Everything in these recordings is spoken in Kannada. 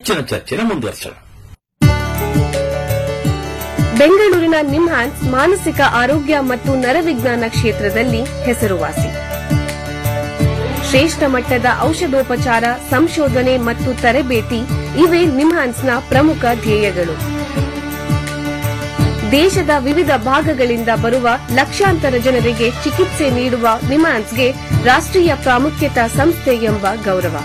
ಹೆಚ್ಚಿನ ಚರ್ಚೆನ ಮುಂದುವರಿಸೋಣ ಬೆಂಗಳೂರಿನ ನಿಮ್ಹಾನ್ಸ್ ಮಾನಸಿಕ ಆರೋಗ್ಯ ಮತ್ತು ನರವಿಜ್ಞಾನ ಕ್ಷೇತ್ರದಲ್ಲಿ ಹೆಸರುವಾಸಿ ಶ್ರೇಷ್ಠ ಮಟ್ಟದ ಔಷಧೋಪಚಾರ ಸಂಶೋಧನೆ ಮತ್ತು ತರಬೇತಿ ಇವೇ ನಿಮ್ಹಾನ್ಸ್ನ ಪ್ರಮುಖ ಧ್ಯೇಯಗಳು ದೇಶದ ವಿವಿಧ ಭಾಗಗಳಿಂದ ಬರುವ ಲಕ್ಷಾಂತರ ಜನರಿಗೆ ಚಿಕಿತ್ಸೆ ನೀಡುವ ನಿಮ್ಹಾನ್ಸ್ಗೆ ರಾಷ್ಟ್ರೀಯ ಪ್ರಾಮುಖ್ಯತಾ ಸಂಸ್ಥೆ ಎಂಬ ಗೌರವ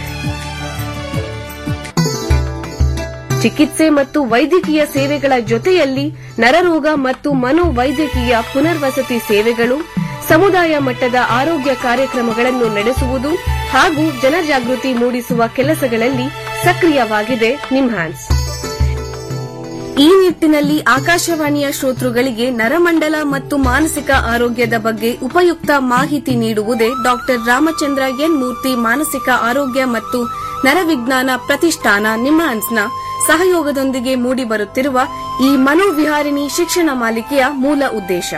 ಚಿಕಿತ್ಸೆ ಮತ್ತು ವೈದ್ಯಕೀಯ ಸೇವೆಗಳ ಜೊತೆಯಲ್ಲಿ ನರರೋಗ ಮತ್ತು ಮನೋವೈದ್ಯಕೀಯ ಪುನರ್ವಸತಿ ಸೇವೆಗಳು ಸಮುದಾಯ ಮಟ್ಟದ ಆರೋಗ್ಯ ಕಾರ್ಯಕ್ರಮಗಳನ್ನು ನಡೆಸುವುದು ಹಾಗೂ ಜನಜಾಗೃತಿ ಮೂಡಿಸುವ ಕೆಲಸಗಳಲ್ಲಿ ಸಕ್ರಿಯವಾಗಿದೆ ನಿಮ್ಹಾನ್ಸ್ ಈ ನಿಟ್ಟಿನಲ್ಲಿ ಆಕಾಶವಾಣಿಯ ಶ್ರೋತೃಗಳಿಗೆ ನರಮಂಡಲ ಮತ್ತು ಮಾನಸಿಕ ಆರೋಗ್ಯದ ಬಗ್ಗೆ ಉಪಯುಕ್ತ ಮಾಹಿತಿ ನೀಡುವುದೇ ಡಾಕ್ಟರ್ ರಾಮಚಂದ್ರ ಎನ್ ಮೂರ್ತಿ ಮಾನಸಿಕ ಆರೋಗ್ಯ ಮತ್ತು ನರವಿಜ್ಞಾನ ಪ್ರತಿಷ್ಠಾನ ನಿಮ್ಹಾನ್ಸ್ನ ಸಹಯೋಗದೊಂದಿಗೆ ಮೂಡಿಬರುತ್ತಿರುವ ಈ ಮನೋವಿಹಾರಿಣಿ ಶಿಕ್ಷಣ ಮಾಲಿಕೆಯ ಮೂಲ ಉದ್ದೇಶ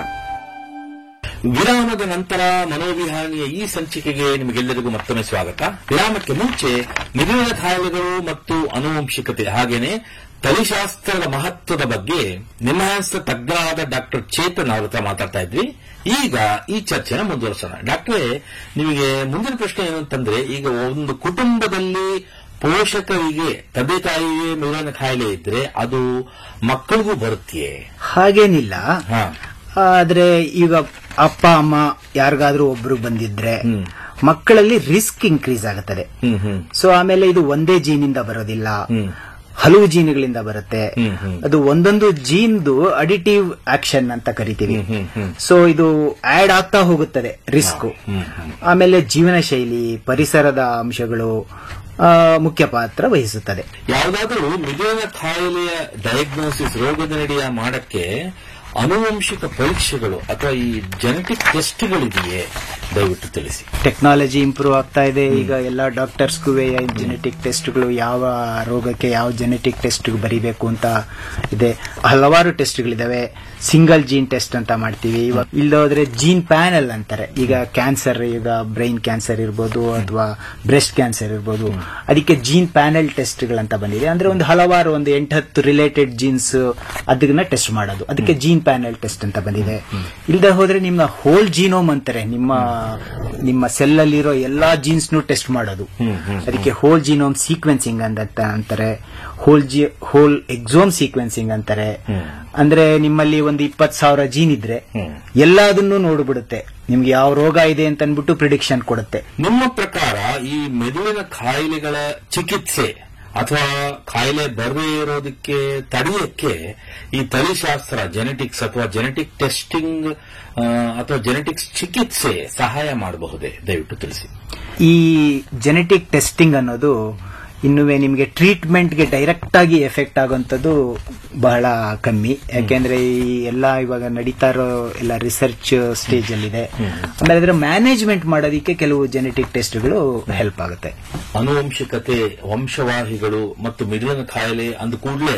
ವಿರಾಮದ ನಂತರ ಮನೋವಿಹಾರಿಣಿಯ ಈ ಸಂಚಿಕೆಗೆ ನಿಮಗೆಲ್ಲರಿಗೂ ಮತ್ತೊಮ್ಮೆ ಸ್ವಾಗತ ವಿರಾಮಕ್ಕೆ ಮುಂಚೆ ಮಿದುಳಿನ ಕಾಯಿಲೆಗಳು ಮತ್ತು ಅನುವಂಶಿಕತೆ ಹಾಗೇನೆ ತಳಿಶಾಸ್ತ್ರದ ಮಹತ್ವದ ಬಗ್ಗೆ ನಿಮ್ಹಾನ್ಸ್ ತಜ್ಞರಾದ ಡಾಕ್ಟರ್ ಚೇತನ್ ಅವ್ರ ಹತ್ರ ಮಾತಾಡ್ತಾ ಇದ್ವಿ ಈಗ ಈ ಚರ್ಚೆನ ಮುಂದುವರಿಸೋಣ ಡಾಕ್ಟ್ರೇ ನಿಮಗೆ ಮುಂದಿನ ಪ್ರಶ್ನೆ ಏನು ಅಂತಂದ್ರೆ ಈಗ ಒಂದು ಕುಟುಂಬದಲ್ಲಿ ಪೋಷಕರಿಗೆ ತಂದೆ ತಾಯಿಗೆ ಮಿದುಳಿನ ಕಾಯಿಲೆ ಇದ್ರೆ ಅದು ಮಕ್ಕಳಿಗೂ ಬರುತ್ತೆಯೇ ಹಾಗೇನಿಲ್ಲ ಹಾ ಆದ್ರೆ ಈಗ ಅಪ್ಪ ಅಮ್ಮ ಯಾರಿಗಾದ್ರೂ ಒಬ್ರು ಬಂದಿದ್ರೆ ಹ್ಮ್. ಮಕ್ಕಳಲ್ಲಿ ರಿಸ್ಕ್ ಇನ್ಕ್ರೀಸ್ ಆಗುತ್ತದೆ ಹ್ಮ್ ಹ್ಮ್ ಸೊ ಆಮೇಲೆ ಇದು ಒಂದೇ ಜೀನಿಂದ ಬರೋದಿಲ್ಲ ಹ್ಮ್. ಹಲವು ಜೀನ್ಗಳಿಂದ ಬರುತ್ತೆ ಹ್ಮ್, ಹ್ಮ್. ಅದು ಒಂದೊಂದು ಜೀನ್ದು ಅಡಿಟಿವ್ ಆಕ್ಷನ್ ಅಂತ ಕರಿತೀವಿ ಹ್ಮ್, ಹ್ಮ್, ಹ್ಮ್. ಸೊ ಇದು ಆಡ್ ಆಗ್ತಾ ಹೋಗುತ್ತದೆ ರಿಸ್ಕ್ ಹ್ಮ್, ಹ್ಮ್. ಆಮೇಲೆ ಜೀವನ ಶೈಲಿ ಪರಿಸರದ ಅಂಶಗಳು ಆ, ಮುಖ್ಯ ಪಾತ್ರ ವಹಿಸುತ್ತದೆ ಯಾವುದಾದರೂ ಮಿದುಳಿನ ಕಾಯಿಲೆಯ ಡಯಾಗ್ನೋಸಿಸ್ ರೋಗ ನಿರ್ಣಯ ಮಾಡಕ್ಕೆ ಅನುವಂಶಿಕ ಪರೀಕ್ಷೆಗಳು ಅಥವಾ ಈ ಜೆನೆಟಿಕ್ ಟೆಸ್ಟ್ಗಳಿದೆಯೇ ದಯವಿಟ್ಟು ತಿಳಿಸಿ ಟೆಕ್ನಾಲಜಿ ಇಂಪ್ರೂವ್ ಆಗ್ತಾ ಇದೆ ಈಗ ಎಲ್ಲ ಡಾಕ್ಟರ್ಸ್ಗೂ ಜೆನೆಟಿಕ್ ಟೆಸ್ಟ್ಗಳು ಯಾವ ರೋಗಕ್ಕೆ ಯಾವ ಜೆನೆಟಿಕ್ ಟೆಸ್ಟ್ ಬರಿಬೇಕು ಅಂತ ಇದೆ ಹಲವಾರು ಟೆಸ್ಟ್ಗಳಿದಾವೆ ಸಿಂಗಲ್ ಜೀನ್ ಟೆಸ್ಟ್ ಅಂತ ಮಾಡ್ತೀವಿ ಇವಾಗ ಇಲ್ಲದೋದ್ರೆ ಜೀನ್ ಪ್ಯಾನಲ್ ಅಂತಾರೆ ಈಗ ಕ್ಯಾನ್ಸರ್ ಈಗ ಬ್ರೈನ್ ಕ್ಯಾನ್ಸರ್ ಇರ್ಬೋದು ಅಥವಾ ಬ್ರೆಸ್ಟ್ ಕ್ಯಾನ್ಸರ್ ಇರ್ಬೋದು ಅದಕ್ಕೆ ಜೀನ್ ಪ್ಯಾನಲ್ ಟೆಸ್ಟ್ಗಳಂತ ಬಂದಿದೆ ಅಂದ್ರೆ ಒಂದು ಹಲವಾರು ಒಂದು ಎಂಟತ್ತು ರಿಲೇಟೆಡ್ ಜೀನ್ಸ್ ಅದನ್ನ ಟೆಸ್ಟ್ ಮಾಡೋದು ಅದಕ್ಕೆ ಜೀನ್ ಪ್ಯಾನಲ್ ಟೆಸ್ಟ್ ಅಂತ ಬಂದಿದೆ ಇಲ್ಲದೆ ಹೋದ್ರೆ ನಿಮ್ಮ ಹೋಲ್ ಜೀನೋಮ್ ಅಂತಾರೆ ನಿಮ್ಮ ನಿಮ್ಮ ಸೆಲ್ ಅಲ್ಲಿರೋ ಎಲ್ಲಾ ಜೀನ್ಸ್ ಟೆಸ್ಟ್ ಮಾಡೋದು ಅದಕ್ಕೆ ಹೋಲ್ ಜೀನೋಮ್ ಸೀಕ್ವೆನ್ಸಿಂಗ್ ಅಂತ ಅಂತಾರೆ ಹೋಲ್ ಜಿ ಹೋಲ್ ಎಕ್ಸೋಮ್ ಸೀಕ್ವೆನ್ಸಿಂಗ್ ಅಂತಾರೆ ಅಂದ್ರೆ ನಿಮ್ಮಲ್ಲಿ ಒಂದು ಇಪ್ಪತ್ ಸಾವಿರ ಜೀನ್ ಇದ್ರೆ ಎಲ್ಲದನ್ನೂ ನೋಡ್ಬಿಡುತ್ತೆ ನಿಮ್ಗೆ ಯಾವ ರೋಗ ಇದೆ ಅಂತ ಅನ್ಬಿಟ್ಟು ಪ್ರಿಡಿಕ್ಷನ್ ಕೊಡುತ್ತೆ ನಿಮ್ಮ ಪ್ರಕಾರ ಈ ಮೆದುಳಿನ ಕಾಯಿಲೆಗಳ ಚಿಕಿತ್ಸೆ ಅಥವಾ ಕಾಯಿಲೆ ಬರದೇ ಇರೋದಕ್ಕೆ ತಡೆಯಕ್ಕೆ ಈ ತಳಿಶಾಸ್ತ್ರ ಜೆನೆಟಿಕ್ಸ್ ಅಥವಾ ಜೆನೆಟಿಕ್ ಟೆಸ್ಟಿಂಗ್ ಅಥವಾ ಜೆನೆಟಿಕ್ಸ್ ಚಿಕಿತ್ಸೆ ಸಹಾಯ ಮಾಡಬಹುದೇ ದಯವಿಟ್ಟು ತಿಳಿಸಿ ಈ ಜೆನೆಟಿಕ್ ಟೆಸ್ಟಿಂಗ್ ಅನ್ನೋದು ಇನ್ನುವೆ ನಿಮಗೆ ಟ್ರೀಟ್ಮೆಂಟ್ಗೆ ಡೈರೆಕ್ಟ್ ಆಗಿ ಎಫೆಕ್ಟ್ ಆಗುವಂಥದ್ದು ಬಹಳ ಕಮ್ಮಿ ಯಾಕೆಂದ್ರೆ ಈ ಎಲ್ಲ ಇವಾಗ ನಡೀತಾ ಇರೋ ಎಲ್ಲ ರಿಸರ್ಚ್ ಸ್ಟೇಜ್ ಅಲ್ಲಿದೆ ಆಮೇಲೆ ಅದರ ಮ್ಯಾನೇಜ್ಮೆಂಟ್ ಮಾಡೋದಕ್ಕೆ ಕೆಲವು ಜೆನೆಟಿಕ್ ಟೆಸ್ಟ್ಗಳು ಹೆಲ್ಪ್ ಆಗುತ್ತೆ ಅನುವಂಶಿಕತೆ ವಂಶವಾಹಿಗಳು ಮತ್ತು ಮಿದುಳಿನ ಕಾಯಿಲೆ ಅಂದ ಕೂಡಲೇ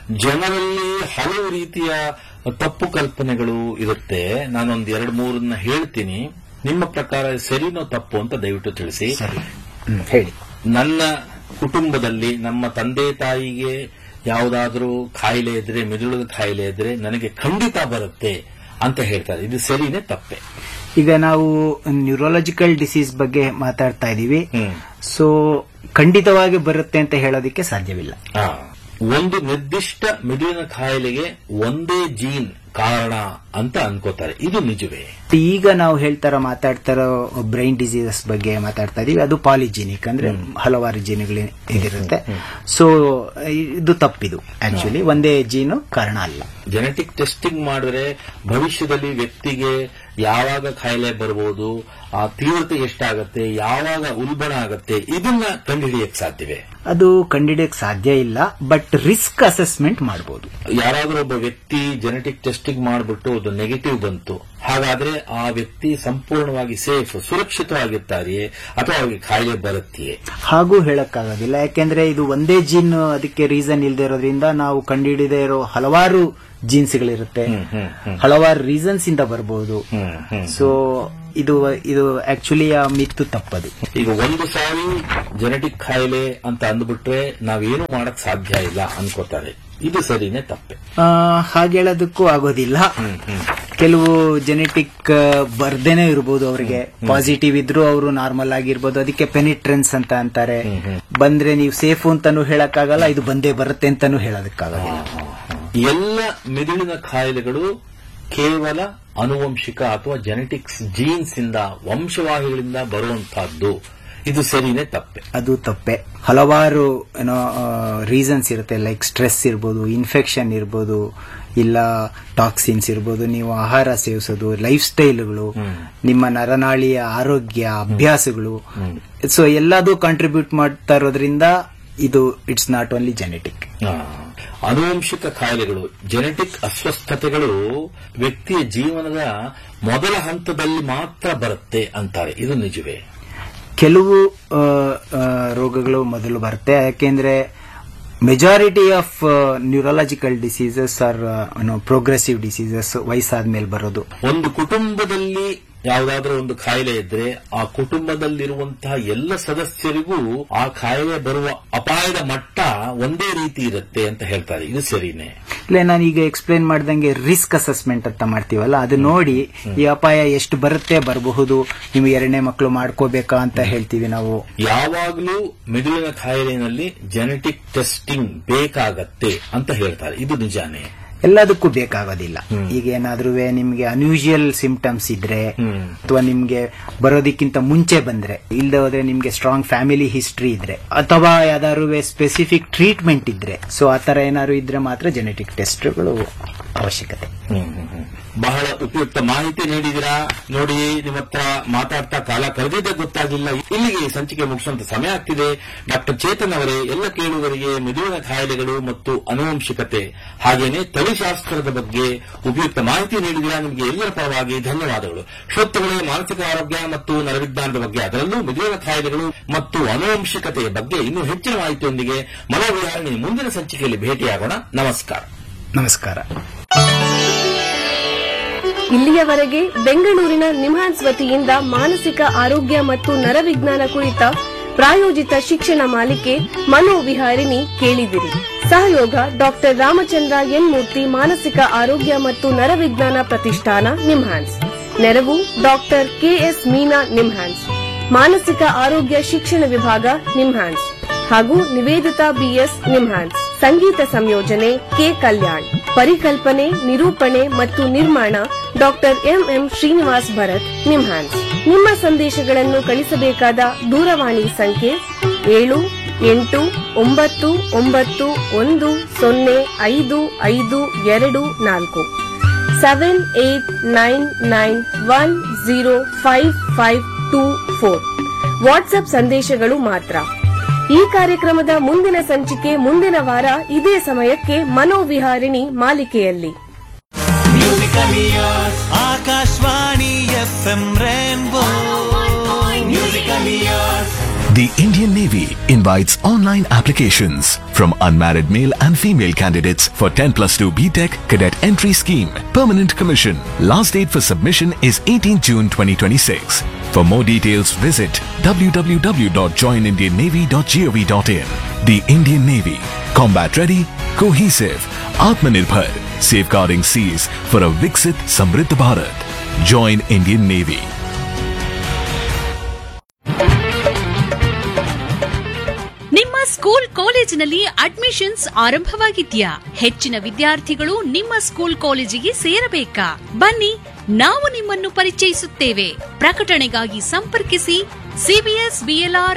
ಜನರಲ್ಲಿ ಹಲವು ರೀತಿಯ ತಪ್ಪು ಕಲ್ಪನೆಗಳು ಇರುತ್ತೆ ನಾನೊಂದು ಎರಡು ಮೂರನ್ನ ಹೇಳ್ತೀನಿ ನಿಮ್ಮ ಪ್ರಕಾರ ಸರಿನೋ ತಪ್ಪು ಅಂತ ದಯವಿಟ್ಟು ತಿಳಿಸಿ ಸರಿ ಹ್ಮ್, ಹೇಳಿ ನನ್ನ ಕುಟುಂಬದಲ್ಲಿ ನಮ್ಮ ತಂದೆ ತಾಯಿಗೆ ಯಾವುದಾದ್ರೂ ಕಾಯಿಲೆ ಇದ್ರೆ ಮಿದುಳಿನ ಕಾಯಿಲೆ ಇದ್ರೆ ನನಗೆ ಖಂಡಿತ ಬರುತ್ತೆ ಅಂತ ಹೇಳ್ತಾರೆ ಇದು ಸರಿನೇ ತಪ್ಪೆ ಈಗ ನಾವು ನ್ಯೂರಾಲಜಿಕಲ್ ಡಿಸೀಸ್ ಬಗ್ಗೆ ಮಾತಾಡ್ತಾ ಇದೀವಿ ಹ್ಮ್. ಸೊ ಖಂಡಿತವಾಗಿ ಬರುತ್ತೆ ಅಂತ ಹೇಳೋದಕ್ಕೆ ಸಾಧ್ಯವಿಲ್ಲ ಆ, ಒಂದು ನಿರ್ದಿಷ್ಟ ಮಿದುಳಿನ ಕಾಯಿಲೆಗೆ ಒಂದೇ ಜೀನ್ ಕಾರಣ ಅಂತ ಅನ್ಕೋತಾರೆ ಇದು ನಿಜವೇ ಈಗ ನಾವು ಹೇಳ್ತಾರ ಮಾತಾಡ್ತಾರೋ ಬ್ರೈನ್ ಡಿಸೀಸಸ್ ಬಗ್ಗೆ ಮಾತಾಡ್ತಾ ಇದೀವಿ ಅದು ಪಾಲಿಜಿನಿಕ್ ಅಂದ್ರೆ ಹಲವಾರು ಜೀನುಗಳು ಇದಿರುತ್ತೆ ಸೊ ಇದು ತಪ್ಪಿದು ಆಕ್ಚುಲಿ ಒಂದೇ ಜೀನು ಕಾರಣ ಅಲ್ಲ ಜೆನೆಟಿಕ್ ಟೆಸ್ಟಿಂಗ್ ಮಾಡಿದ್ರೆ ಭವಿಷ್ಯದಲ್ಲಿ ವ್ಯಕ್ತಿಗೆ ಯಾವಾಗ ಕಾಯಿಲೆ ಬರಬಹುದು ಆ ತೀವ್ರತೆ ಎಷ್ಟಾಗತ್ತೆ ಯಾವಾಗ ಉಲ್ಬಣ ಆಗತ್ತೆ ಇದನ್ನ ಕಂಡುಹಿಡಿಯಕ್ಕೆ ಸಾಧ್ಯವೇ ಅದು ಕಂಡಿಡಿಯಕ್ ಸಾಧ್ಯ ಇಲ್ಲ ಬಟ್ ರಿಸ್ಕ್ ಅಸೆಸ್ಮೆಂಟ್ ಮಾಡಬಹುದು ಯಾರಾದ್ರೂ ಒಬ್ಬ ವ್ಯಕ್ತಿ ಜೆನೆಟಿಕ್ ಟೆಸ್ಟಿಂಗ್ ಮಾಡಿಬಿಟ್ಟು ಅದು ನೆಗೆಟಿವ್ ಬಂತು ಹಾಗಾದ್ರೆ ಆ ವ್ಯಕ್ತಿ ಸಂಪೂರ್ಣವಾಗಿ ಸೇಫ್ ಸುರಕ್ಷಿತವಾಗಿರ್ತಾರೆಯೇ ಅಥವಾ ಅವರಿಗೆ ಕಾಯಿಲೆ ಬರುತ್ತೆಯೇ ಹಾಗೂ ಹೇಳಕ್ಕಾಗೋದಿಲ್ಲ ಯಾಕೆಂದ್ರೆ ಇದು ಒಂದೇ ಜೀನ್ ಅದಕ್ಕೆ ರೀಸನ್ ಇಲ್ಲದೆ ಇರೋದ್ರಿಂದ ನಾವು ಕಂಡುಹಿಡಿದೇ ಇರೋ ಹಲವಾರು ಜೀನ್ಸ್ಗಳಿರುತ್ತೆ ಹ್ಮ್, ಹ್ಮ್, ಹ್ಮ್. ಹಲವಾರು ರೀಸನ್ಸ್ ಇಂದ ಬರಬಹುದು ಹ್ಮ್, ಹ್ಮ್. ಸೊ ಇದು ಇದು ಆಕ್ಚುಲಿ ಆ ಮಿತ್ತು ತಪ್ಪದು ಈಗ ಒಂದು ಸಾರಿ ಜೆನೆಟಿಕ್ ಕಾಯಿಲೆ ಅಂತ ಅಂದ್ಬಿಟ್ರೆ ನಾವೇನು ಮಾಡಕ್ ಸಾಧ್ಯ ಇಲ್ಲ ಅನ್ಕೋತಾರೆ ಇದು ಸರಿನೇ ತಪ್ಪೆ ಆ, ಹಾಗೆ ಹೇಳೋದಕ್ಕೂ ಆಗೋದಿಲ್ಲ ಹ್ಮ್ ಹ್ಮ್ ಕೆಲವು ಜೆನೆಟಿಕ್ ಬರ್ದೇನೆ ಇರ್ಬೋದು ಅವರಿಗೆ ಪಾಸಿಟಿವ್ ಇದ್ರು ಅವರು ನಾರ್ಮಲ್ ಆಗಿರ್ಬೋದು ಅದಕ್ಕೆ ಪೆನಿಟ್ರೆನ್ಸ್ ಅಂತ ಅಂತಾರೆ ಬಂದ್ರೆ ನೀವು ಸೇಫ್ ಅಂತಾನು ಹೇಳಕ್ಕಾಗಲ್ಲ ಇದು ಬಂದೇ ಬರುತ್ತೆ ಅಂತಾನು ಹೇಳೋದಕ್ಕಾಗಲ್ಲ ಎಲ್ಲ ಮಿದುಳಿನ ಕಾಯಿಲೆಗಳು ಕೇವಲ ಅನುವಂಶಿಕ ಅಥವಾ ಜೆನೆಟಿಕ್ಸ್ ಜೀನ್ಸ್ ಇಂದ ವಂಶವಾಹಿಗಳಿಂದ ಬರುವಂತಹದ್ದು ಇದು ಸರಿನೇ ತಪ್ಪೆ ಅದು ತಪ್ಪೆ ಹಲವಾರು ಏನೋ ರೀಸನ್ಸ್ ಇರುತ್ತೆ ಲೈಕ್ ಸ್ಟ್ರೆಸ್ ಇರ್ಬೋದು ಇನ್ಫೆಕ್ಷನ್ ಇರ್ಬೋದು ಇಲ್ಲ ಟಾಕ್ಸಿನ್ಸ್ ಇರ್ಬೋದು ನೀವು ಆಹಾರ ಸೇವಿಸೋದು ಲೈಫ್ ಸ್ಟೈಲ್ಗಳು ನಿಮ್ಮ ನರನಾಳಿಯ ಆರೋಗ್ಯ ಅಭ್ಯಾಸಗಳು ಸೊ ಎಲ್ಲದೂ ಕಾಂಟ್ರಿಬ್ಯೂಟ್ ಮಾಡ್ತಾ ಇರೋದ್ರಿಂದ ಇದು ಇಟ್ಸ್ ನಾಟ್ ಓನ್ಲಿ ಜೆನೆಟಿಕ್ ಆ, ಅನುವಂಶಿಕ ಕಾಯಿಲೆಗಳು ಜೆನೆಟಿಕ್ ಅಸ್ವಸ್ಥತೆಗಳು ವ್ಯಕ್ತಿಯ ಜೀವನದ ಮೊದಲ ಹಂತದಲ್ಲಿ ಮಾತ್ರ ಬರುತ್ತೆ ಅಂತಾರೆ ಇದು ನಿಜವೇ ಕೆಲವು ಆ, ಆ, ರೋಗಗಳು ಮೊದಲು ಬರುತ್ತೆ ಯಾಕೆಂದ್ರೆ majority of neurological diseases are progressive diseases ವಯಸ್ಸಾದ್ಮೇಲೆ ಬರೋದು ಒಂದು ಕುಟುಂಬದಲ್ಲಿ ಯಾವುದಾದ್ರೂ ಒಂದು ಕಾಯಿಲೆ ಇದ್ರೆ ಆ ಕುಟುಂಬದಲ್ಲಿರುವಂತಹ ಎಲ್ಲ ಸದಸ್ಯರಿಗೂ ಆ ಕಾಯಿಲೆ ಬರುವ ಅಪಾಯದ ಮಟ್ಟ ಒಂದೇ ರೀತಿ ಇರುತ್ತೆ ಅಂತ ಹೇಳ್ತಾರೆ ಇದು ಸರಿನೇ ಇಲ್ಲ ನಾನು ಈಗ ಎಕ್ಸ್ಪ್ಲೇನ್ ಮಾಡ್ದಂಗೆ ರಿಸ್ಕ್ ಅಸೆಸ್ಮೆಂಟ್ ಅಂತ ಮಾಡ್ತೀವಲ್ಲ ಅದು ನೋಡಿ ಈ ಅಪಾಯ ಎಷ್ಟು ಬರುತ್ತೆ ಬರಬಹುದು ನೀವು ಎರಡನೇ ಮಕ್ಕಳು ಮಾಡ್ಕೋಬೇಕಾ ಅಂತ ಹೇಳ್ತೀವಿ ನಾವು ಯಾವಾಗಲೂ ಮಿದುಳಿನ ಕಾಯಿಲೆಯಲ್ಲಿ ಜೆನೆಟಿಕ್ ಟೆಸ್ಟಿಂಗ್ ಬೇಕಾಗತ್ತೆ ಅಂತ ಹೇಳ್ತಾರೆ ಇದು ನಿಜಾನೇ ಎಲ್ಲದಕ್ಕೂ ಬೇಕಾಗೋದಿಲ್ಲ ಈಗ ಏನಾದ್ರೂ ನಿಮ್ಗೆ ಅನ್ಯೂಶುವಲ್ ಸಿಂಪ್ಟಮ್ಸ್ ಇದ್ರೆ ಹ್ಮ್. ಅಥವಾ ನಿಮ್ಗೆ ಬರೋದಕ್ಕಿಂತ ಮುಂಚೆ ಬಂದ್ರೆ ಇಲ್ಲದೆ ಹೋದ್ರೆ ನಿಮ್ಗೆ ಸ್ಟ್ರಾಂಗ್ ಫ್ಯಾಮಿಲಿ ಹಿಸ್ಟ್ರಿ ಇದ್ರೆ ಅಥವಾ ಯಾವ್ದಾದ್ರು ಸ್ಪೆಸಿಫಿಕ್ ಟ್ರೀಟ್ಮೆಂಟ್ ಇದ್ರೆ ಸೊ ಆ ತರ ಏನಾದ್ರು ಇದ್ರೆ ಮಾತ್ರ ಜೆನೆಟಿಕ್ ಟೆಸ್ಟ್ಗಳು ಅವಶ್ಯಕತೆ ಹ್ಮ್, ಹ್ಮ್, ಹ್ಮ್. ಬಹಳ ಉಪಯುಕ್ತ ಮಾಹಿತಿ ನೀಡಿದಿರಾ ನೋಡಿ ನಿಮ್ಮ ಹತ್ರ ಮಾತಾಡ್ತಾ ಕಾಲ ಕಳೆದಿದ್ದೇ ಗೊತ್ತಾಗಲಿಲ್ಲ ಇಲ್ಲಿಗೆ ಈ ಸಂಚಿಕೆ ಮುಗಿಸುವಂತ ಸಮಯ ಆಗ್ತಿದೆ ಡಾಕ್ಟರ್ ಚೇತನ್ ಅವರೇ ಎಲ್ಲ ಕೇಳುಗರಿಗೆ ಮಿದುಳಿನ ಕಾಯಿಲೆಗಳು ಮತ್ತು ಅನುವಂಶಿಕತೆ ಹಾಗೇನೆ ತಳಿಶಾಸ್ತ್ರದ ಬಗ್ಗೆ ಉಪಯುಕ್ತ ಮಾಹಿತಿ ನೀಡಿದಿರಾ ನಿಮಗೆ ಎಲ್ಲರ ಪರವಾಗಿ ಧನ್ಯವಾದಗಳು ಶ್ರೋತೃಗಳೇ ಮಾನಸಿಕ ಆರೋಗ್ಯ ಮತ್ತು ನರವಿಜ್ಞಾನದ ಬಗ್ಗೆ ಅದರಲ್ಲೂ ಮಿದುಳಿನ ಕಾಯಿಲೆಗಳು ಮತ್ತು ಅನುವಂಶಿಕತೆಯ ಬಗ್ಗೆ ಇನ್ನೂ ಹೆಚ್ಚಿನ ಮಾಹಿತಿಯೊಂದಿಗೆ ಮನೋವಿಹಾರಣೆ ಮುಂದಿನ ಸಂಚಿಕೆಯಲ್ಲಿ ಭೇಟಿಯಾಗೋಣ ನಮಸ್ಕಾರ ನಮಸ್ಕಾರ ಇಲ್ಲಿಯವರೆಗೆ ಬೆಂಗಳೂರಿನ ನಿಮ್ಹಾನ್ಸ್ ವತಿಯಿಂದ ಮಾನಸಿಕ ಆರೋಗ್ಯ ಮತ್ತು ನರವಿಜ್ಞಾನ ಕುರಿತ ಪ್ರಾಯೋಜಿತ ಶಿಕ್ಷಣ ಮಾಲಿಕೆ ಮನೋವಿಹಾರಿಣಿ ಕೇಳಿದಿರಿ ಸಹಯೋಗ ಡಾಕ್ಟರ್ ರಾಮಚಂದ್ರ ಎನ್ ಮೂರ್ತಿ ಮಾನಸಿಕ ಆರೋಗ್ಯ ಮತ್ತು ನರವಿಜ್ಞಾನ ಪ್ರತಿಷ್ಠಾನ ನಿಮ್ಹಾನ್ಸ್ ನೆರವು ಡಾಕ್ಟರ್ ಕೆಎಸ್ ಮೀನಾ ನಿಮ್ಹಾನ್ಸ್ ಮಾನಸಿಕ ಆರೋಗ್ಯ ಶಿಕ್ಷಣ ವಿಭಾಗ ನಿಮ್ಹಾನ್ಸ್ ಹಾಗೂ ನಿವೇದಿತಾ ಬಿಎಸ್ ನಿಮ್ಹಾನ್ಸ್ ಸಂಗೀತ ಸಂಯೋಜನೆ ಕೆ ಕಲ್ಯಾಣ್ ಪರಿಕಲ್ಪನೆ ನಿರೂಪಣೆ ಮತ್ತು ನಿರ್ಮಾಣ ಡಾಕ್ಟರ್ ಎಂಎಂ ಶ್ರೀನಿವಾಸ್ ಭರತ್ ನಿಮ್ಹಾನ್ಸ್ ನಿಮ್ಮ ಸಂದೇಶಗಳನ್ನು ಕಳಿಸಬೇಕಾದ ದೂರವಾಣಿ ಸಂಖ್ಯೆ ಏಳು ಎಂಟು ಒಂಬತ್ತು ಒಂಬತ್ತು ಒಂದು ಸೊನ್ನೆ ಐದು ಐದು ಎರಡು ನಾಲ್ಕು seven eight nine nine one zero five five two four WhatsApp ಸಂದೇಶಗಳು ಮಾತ್ರ ಈ ಕಾರ್ಯಕ್ರಮದ ಮುಂದಿನ ಸಂಚಿಕೆ ಮುಂದಿನ ವಾರ ಇದೇ ಸಮಯಕ್ಕೆ ಮನೋವಿಹಾರಿಣಿ ಮಾಲಿಕೆಯಲ್ಲಿ Akashvani F M rainbow musical years The Indian Navy invites online applications from unmarried male and female candidates for 10 plus 2 BTEC cadet entry scheme. Permanent commission. Last date for submission is 18 June 2026. For more details, visit www.joinindiannavy.gov.in. The Indian Navy. Combat ready, cohesive, Atmanirbhar. Safeguarding seas for a Viksit Samriddh Bharat. Join Indian Navy. ನಿಮ್ಮ ಸ್ಕೂಲ್ ಕಾಲೇಜಿನಲ್ಲಿ ಅಡ್ಮಿಷನ್ಸ್ ಆರಂಭವಾಗಿದ್ಯಾ ಹೆಚ್ಚಿನ ವಿದ್ಯಾರ್ಥಿಗಳು ನಿಮ್ಮ ಸ್ಕೂಲ್ ಕಾಲೇಜಿಗೆ ಸೇರಬೇಕಾ ಬನ್ನಿ ನಾವು ನಿಮ್ಮನ್ನು ಪರಿಚಯಿಸುತ್ತೇವೆ ಪ್ರಕಟಣೆಗಾಗಿ ಸಂಪರ್ಕಿಸಿ ಸಿಬಿಎಸ್ ಬಿಎಲ್ಆರ್